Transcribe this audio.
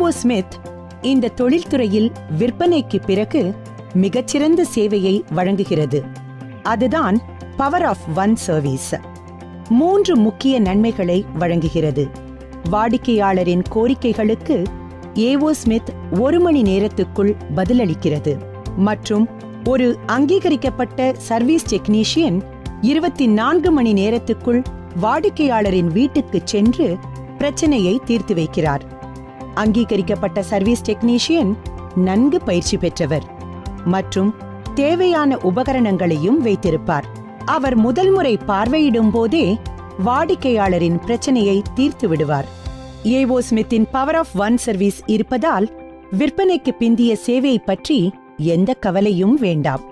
ஏவோ Smith இந்த தொழில்துறையில் விற்பனைக்கு பிறகு மிகச்சிறந்த சேவையை வழங்குகிறது அதுதான் பவர் ஆஃப் ஒன் சர்வீஸ் மூன்று முக்கிய நன்மைகளை வழங்குகிறது வாடிக்கையாளரின் கோரிக்கைகளுக்கு ஏவோ ஸ்மித் ஒரு மணி நேரத்துக்குள் பதிலளிக்கிறது மற்றும் ஒரு அங்கீகரிக்கப்பட்ட சர்வீஸ் டெக்னீஷியன் இருபத்தி நான்கு மணி நேரத்துக்குள் வாடிக்கையாளரின் வீட்டுக்கு சென்று பிரச்சனையை தீர்த்து வைக்கிறார் அங்கீகரிக்கப்பட்ட சர்வீஸ் டெக்னீஷியன் நன்கு பயிற்சி பெற்றவர் மற்றும் தேவையான உபகரணங்களையும் வைத்திருப்பார் அவர் முதல் முறை பார்வையிடும் போதே வாடிக்கையாளரின் பிரச்சனையை தீர்த்து விடுவார் ஏவோ ஸ்மித்தின் பவர் ஆஃப் ஒன் சர்வீஸ் இருப்பதால் விற்பனைக்கு பிந்திய சேவை பற்றி எந்த கவலையும் வேண்டாம்